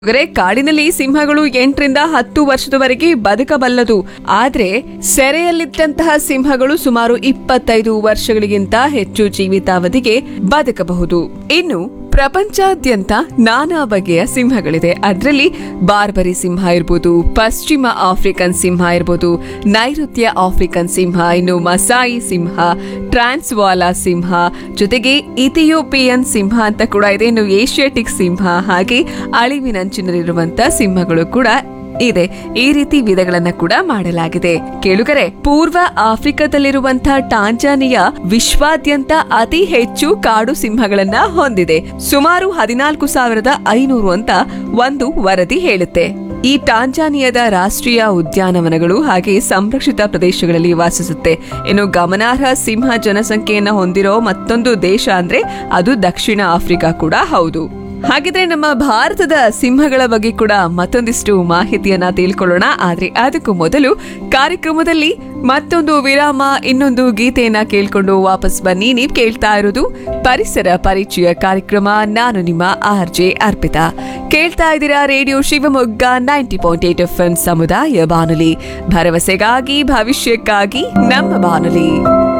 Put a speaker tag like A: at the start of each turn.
A: ಹಾಗಾದ್ರೆ ಕಾಡಿನಲ್ಲಿ ಸಿಂಹಗಳು ಎಂಟರಿಂದ ಹತ್ತು ವರ್ಷದವರೆಗೆ ಬದುಕಬಲ್ಲದು ಆದ್ರೆ ಸೆರೆಯಲ್ಲಿದ್ದಂತಹ ಸಿಂಹಗಳು ಸುಮಾರು ಇಪ್ಪತ್ತೈದು ವರ್ಷಗಳಿಗಿಂತ ಹೆಚ್ಚು ಜೀವಿತಾವಧಿಗೆ ಬದುಕಬಹುದು ಇನ್ನು ಪ್ರಪಂಚಾದ್ಯಂತ ನಾನಾ ಬಗೆಯ ಸಿಂಹಗಳಿದೆ ಅದರಲ್ಲಿ ಬಾರ್ಬರಿ ಸಿಂಹ ಇರ್ಬೋದು ಪಶ್ಚಿಮ ಆಫ್ರಿಕನ್ ಸಿಂಹ ಇರ್ಬೋದು ನೈಋತ್ಯ ಆಫ್ರಿಕನ್ ಸಿಂಹ ಇನ್ನು ಮಸಾಯಿ ಸಿಂಹ ಟ್ರಾನ್ಸ್ವಾಲಾ ಸಿಂಹ ಜೊತೆಗೆ ಇಥಿಯೋಪಿಯನ್ ಸಿಂಹ ಅಂತ ಕೂಡ ಇದೆ ಇನ್ನು ಏಷ್ಯಾಟಿಕ್ ಸಿಂಹ ಹಾಗೆ ಅಳಿವಿನಂಚಿನಲ್ಲಿರುವಂತ ಸಿಂಹಗಳು ಕೂಡ ಇದೆ ಈ ರೀತಿ ವಿಧಗಳನ್ನ ಕೂಡ ಮಾಡಲಾಗಿದೆ ಕೇಳುಗರೆ ಪೂರ್ವ ಆಫ್ರಿಕಾದಲ್ಲಿರುವಂತಹ ಟಾಂಜಾನಿಯಾ ವಿಶ್ವಾದ್ಯಂತ ಅತಿ ಹೆಚ್ಚು ಕಾಡು ಸಿಂಹಗಳನ್ನ ಹೊಂದಿದೆ ಸುಮಾರು ಹದಿನಾಲ್ಕು ಸಾವಿರದ ಐನೂರು ಅಂತ ಒಂದು ವರದಿ ಹೇಳುತ್ತೆ ಈ ಟಾಂಜಾನಿಯಾದ ರಾಷ್ಟ್ರೀಯ ಉದ್ಯಾನವನಗಳು ಹಾಗೆ ಸಂರಕ್ಷಿತ ಪ್ರದೇಶಗಳಲ್ಲಿ ವಾಸಿಸುತ್ತೆ ಇನ್ನು ಗಮನಾರ್ಹ ಸಿಂಹ ಜನಸಂಖ್ಯೆಯನ್ನ ಹೊಂದಿರೋ ಮತ್ತೊಂದು ದೇಶ ಅಂದ್ರೆ ಅದು ದಕ್ಷಿಣ ಆಫ್ರಿಕಾ ಕೂಡ ಹೌದು ಹಾಗಿದ್ರೆ ನಮ್ಮ ಭಾರತದ ಸಿಂಹಗಳ ಬಗ್ಗೆ ಕೂಡ ಮತ್ತೊಂದಿಷ್ಟು ಮಾಹಿತಿಯನ್ನ ತಿಳ್ಕೊಳ್ಳೋಣ ಆದ್ರೆ ಅದಕ್ಕೂ ಮೊದಲು ಕಾರ್ಯಕ್ರಮದಲ್ಲಿ ಮತ್ತೊಂದು ವಿರಾಮ ಇನ್ನೊಂದು ಗೀತೆಯನ್ನ ಕೇಳ್ಕೊಂಡು ವಾಪಸ್ ಬನ್ನಿ ನೀವ್ ಕೇಳ್ತಾ ಇರೋದು ಪರಿಸರ ಪರಿಚಯ ಕಾರ್ಯಕ್ರಮ ನಾನು ನಿಮ್ಮ ಆರ್ ಜೆ ಅರ್ಪಿತಾ ಕೇಳ್ತಾ ಇದ್ದೀರಾ radio Shivamogga ninety point eight F ಸಮುದಾಯ ಬಾನುಲಿ ಭರವಸೆಗಾಗಿ ಭವಿಷ್ಯಕ್ಕಾಗಿ ನಮ್ಮ ಬಾನುಲಿ